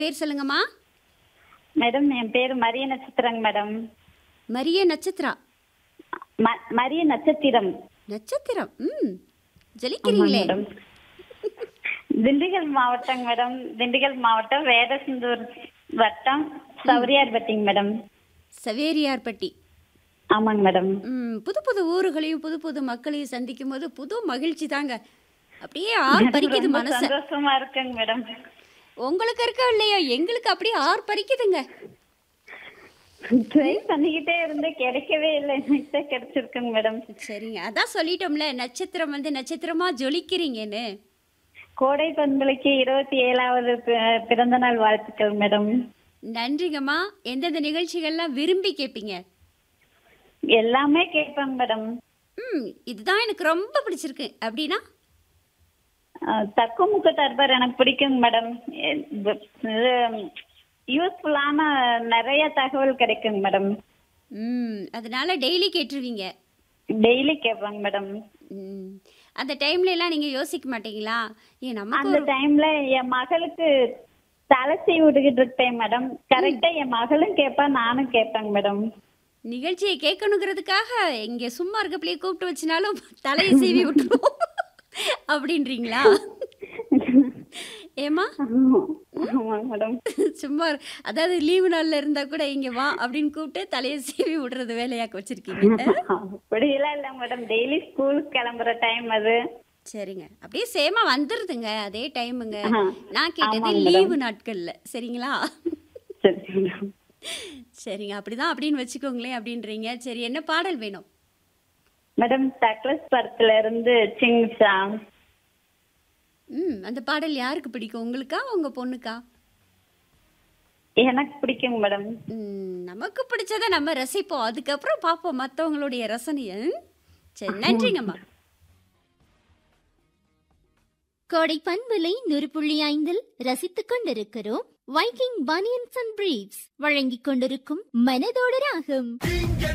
பேர் சொல்லுங்கம்மா மேடம் என் பேர் மரிய நட்சத்திரங்க மேடம் மரிய நட்சத்திரா ம- மரிய நட்சத்திரம் நட்சத்திரம் ம் ஆமாங்க ஜலிக்கிறீங்களே மேடம் திண்டுக்கல் மாவட்டம் மேடம் திண்டுக்கல் மாவட்டம் வேடசந்தூர் வட்டம் சௌரியார்பட்டிங்க மேடம் சவேரியார்பட்டி ஆமாங்க மேடம் ம் புது புது ஊர்களையும் புது புது மக்களையும் சந்திக்கும் போது புது மகிழ்ச்சி தாங்க அப்படியே ஆர் பறிக்குது ரொம்ப மனச சந்தோஷமா இருக்குங்க மேடம் உங்களுக்கு இருக்கா இல்லையா எங்களுக்கு அப்படியே ஆர் பறிக்குதுங்க ட்ரை பண்ணிக்கிட்டே இருந்து கிடைக்கவே இல்லை எனக்கு கிடைச்சிருக்குங்க மேடம் சரிங்க அதான் சொல்லிட்டோம்ல நட்சத்திரம் வந்து நட்சத்திரமா ஜொலிக்கிறீங்கன்னு கோடை பண்பலைக்கு இருபத்தி ஏழாவது பி- பிறந்த நாள் வாழ்த்துக்கள் மேடம் நன்றிங்கம்மா எந்தெந்த நிகழ்ச்சிகள்லாம் விரும்பி கேட்பீங்க எல்லாமே கேட்பேங்க மேடம் ம் இதுதான் எனக்கு ரொம்ப பிடிச்சிருக்கு அப்படின்னா தக்குமுக்கு தர்பார் எனக்கு பிடிக்குங்க மேடம் இது யூஸ்ஃபுல்லான நிறைய தகவல் கிடைக்குங்க மேடம் ம் அதனால டெய்லி கேட்டுருவீங்க டெய்லி கேட்பேங்க மேடம் ம் அந்த டைம்ல எல்லாம் நீங்க யோசிக்க மாட்டீங்களா ஏன் நமக்கு அந்த ஒரு டைம்ல என் மகளுக்கு தலை சீவி விட்டுக்கிட்டு இருப்பேன் மேடம் கரெக்டா என் மகளும் கேட்பா நானும் கேட்பேங்க மேடம் நிகழ்ச்சியை கேட்கணுங்கிறதுக்காக இங்க சும்மா இருக்கப்பலையே கூப்பிட்டு வச்சினாலும் தலையை சீவி விட்டுருவோம் அப்படின்றீங்களா ஏமா ஆமாங்க மேடம் சும்மா இரு- அதாவது லீவு நாள்ல இருந்தா கூட இங்க வா அப்படின்னு கூப்பிட்டு தலையை சீவி விடுறது வேலையாக்க வச்சிருக்கீங்க அப்படியெல்லாம் இல்லை மேடம் டெய்லி ஸ்கூலுக்கு கிளம்புற டைம் அது சரிங்க அப்படியே சேமா வந்துருதுங்க அதே டைமுங்க ஆஹா. நான் கேட்டது ஆமாங்க லீவு நாட்கள்ல சரிங்களா சரி மேடம் சரிங்க அப்படிதான் அப்படின்னு வச்சுக்கோங்களேன் அப்படின்றீங்க சரி என்ன பாடல் வேணும் மேடம் தக்லஸ் படத்துல இருந்து சிங்ஸா ம் அந்த பாடல் யாருக்கு பிடிக்கும் உங்களுக்கா உங்க பொண்ணுக்கா எனக்கு பிடிக்குங்க மேடம் ம், நமக்கு பிடிச்சதை நம்ம ரசிப்போம் அதுக்கப்புறம் பார்ப்போம் மற்றவங்களுடைய ரசனையை ம்? சரி நன்றிங்கம்மா கோடை பண்பலை நூறு புள்ளி ஐந்தில் ரசித்துக் கொண்டிருக்கிறோம் வைக்கிங் பனியன்ஸ் அண்ட் பிரீவ்ஸ் வழங்கிக் கொண்டிருக்கும் மனதோட ராகம்